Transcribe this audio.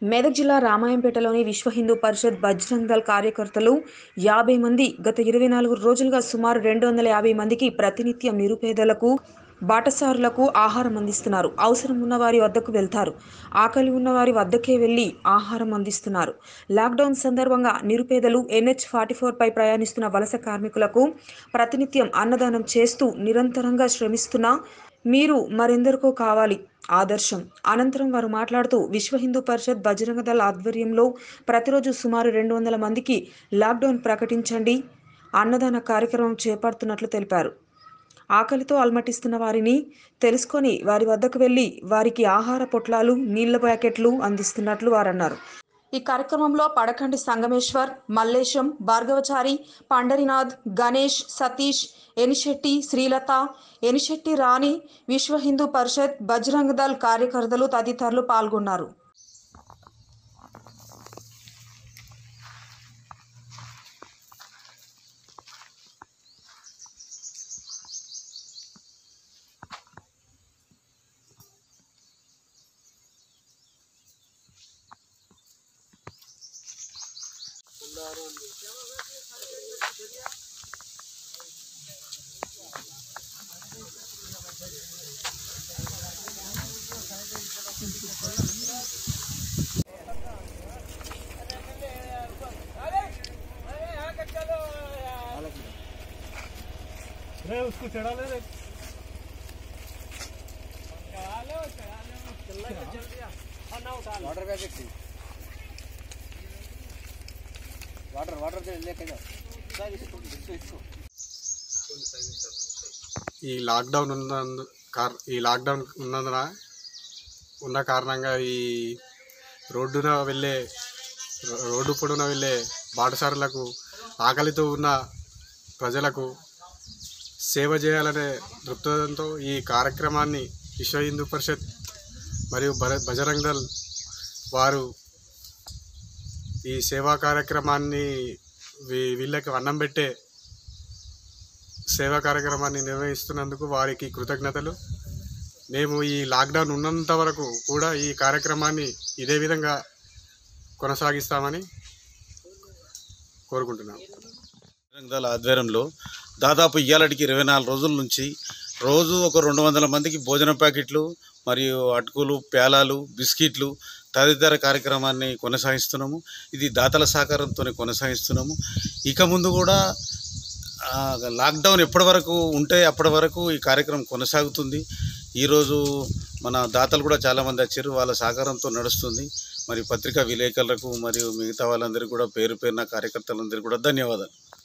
మెదక్ జిల్లా రామాయంపేటలోని విశ్వ హిందూ పరిషత్ బజరంగ్ దళ్ కార్యకర్తలు యాభై మంది గత ఇరవై నాలుగు రోజులుగా సుమారు రెండు వందల యాభై మందికి ప్రతినిత్యం నిరుపేదలకు బాటసారులకు ఆహారం అందిస్తున్నారు అవసరం ఉన్న వారి వద్దకు వెళ్తారు ఆకలి ఉన్న వారి వద్దకే వెళ్లి ఆహారం అందిస్తున్నారు లాక్డౌన్ సందర్భంగా నిరుపేదలు ఎన్హెచ్ ఫార్టీ పై ప్రయాణిస్తున్న వలస కార్మికులకు ప్రతినిత్యం అన్నదానం చేస్తూ నిరంతరంగా శ్రమిస్తున్న మీరు మరెందరికో కావాలి ఆదర్శం అనంతరం వారు మాట్లాడుతూ విశ్వ హిందూ పరిషత్ బజరంగ దళ ఆధ్వర్యంలో ప్రతిరోజు సుమారు రెండు వందల మందికి లాక్డౌన్ ప్రకటించండి అన్నదాన కార్యక్రమం చేపడుతున్నట్లు తెలిపారు ఆకలితో అలమటిస్తున్న వారిని తెలుసుకొని వారి వద్దకు వెళ్లి వారికి ఆహార పొట్లాలు నీళ్ల ప్యాకెట్లు అందిస్తున్నట్లు వారన్నారు ఈ కార్యక్రమంలో పడకండి సంగమేశ్వర్ మల్లేశం భార్గవచారి పండరినాథ్ గణేష్ సతీష్ ఎనిశెట్టి శ్రీలత ఎనిశెట్టి రాణి విశ్వ హిందూ పరిషత్ బజరంగ దళ్ కార్యకర్తలు తదితరులు పాల్గొన్నారు रे उसको चढ़ा ले रे वाटर पैकेट थी वाटर वाटर लेके जाओ सर इसको इसको इसको ఈ లాక్డౌన్ ఉన్న కార్ ఈ లాక్డౌన్ ఉన్నందున ఉన్న కారణంగా ఈ రోడ్డున వెళ్ళే రో- రోడ్డు పొడవున వెళ్ళే బాటసారులకు ఆకలితో ఉన్న ప్రజలకు సేవ చేయాలనే దృక్పథంతో ఈ కార్యక్రమాన్ని విశ్వ హిందూ పరిషత్ మరియు బర- బజరంగ్ దళ్ వారు ఈ సేవా కార్యక్రమాన్ని వీ- వీళ్ళకి అన్నం పెట్టే సేవా కార్యక్రమాన్ని నిర్వహిస్తున్నందుకు వారికి కృతజ్ఞతలు మేము ఈ లాక్డౌన్ ఉన్నంత వరకు కూడా ఈ కార్యక్రమాన్ని ఇదే విధంగా కొనసాగిస్తామని కోరుకుంటున్నాం బజరంగ దళ ఆధ్వర్యంలో దాదాపు ఇయ్యాలటికి ఇరవై నాలుగు రోజుల నుంచి రోజు ఒక రెండు వందల మందికి భోజన ప్యాకెట్లు మరియు అటుకులు పేలాలు బిస్కెట్లు తదితర కార్యక్రమాన్ని కొనసాగిస్తున్నాము ఇది దాతల సహకారంతో కొనసాగిస్తున్నాము ఇక ముందు కూడా ఆ, లాక్డౌన్ ఎప్పటి వరకు ఉంటే అప్పటి వరకు ఈ కార్యక్రమం కొనసాగుతుంది ఈరోజు మన దాతలు కూడా చాలామంది వచ్చారు వాళ్ళ సహకారంతో నడుస్తుంది మరి పత్రికా విలేకరులకు మరియు మిగతా వాళ్ళందరికీ కూడా పేరు పేరున కార్యకర్తలందరికీ కూడా ధన్యవాదాలు